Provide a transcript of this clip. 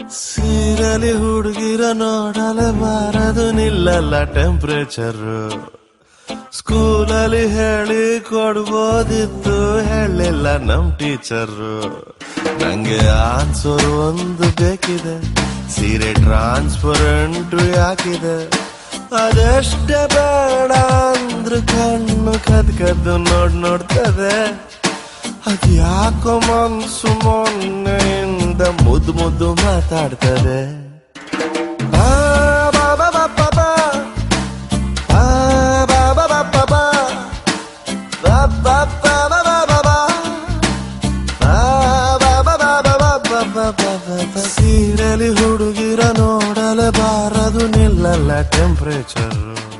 ಸೀರಲಿ ಹುಡುಗಿರ ನೋಡಲೆ ಬಾರದು ನಿಲ್ಲಲ್ಲ ಟೆಂಪ್ರೇಚರ್ ಸ್ಕೂಲಲ್ಲಿ ಹೇಳಿ ಕೊಡ್ಬೋದಿತ್ತು ಹೇಳಿಲ್ಲ ನಮ್ ಟೀಚರ್ ನಂಗೆ ಆನ್ಸರ್ ಒಂದು ಬೇಕಿದೆ ಸೀರೆ ಟ್ರಾನ್ಸ್ಪರೆಂಟ್ ಯಾಕಿದೆ ಅದೆಷ್ಟೇ ಬೇಡ ಅಂದ್ರು ಕಣ್ಣು ಕದ್ ಕದ್ದು ನೋಡ್ ನೋಡ್ತದೆ ಅದ್ಯಾಕೋ ಮನ್ಸು ಮೊನ್ನೆಯಿಂದ ಮುದ್ದು ಮುದ್ದು ಮಾತಾಡ್ತದೆ ಆ, ಬಾ, ಬಾ, ಬಾ, ಬಾ, ಬಾ. ಆ, ಬಾ, ಬಾ, ಬಾ, ಬಾ, ಬಾ. ಬಾ, ಬಾ, ಬಾ, ಬಾ, ಬಾ, ಬಾ, ಬಾ. ಆ, ಬಾ, ಬಾ, ಬಾ, ಬಾ, ಬಾ, ಬಾ, ಬಾ, ಬಾ, ಬಾ, ಬಾ. ಸೀರೆಲಿ ಹುಡುಗಿರ ನೋಡಲೆ ಬಾರದು ನಿಲ್ಲಲ್ಲ ಟೆಂಪ್ರೇಚರ್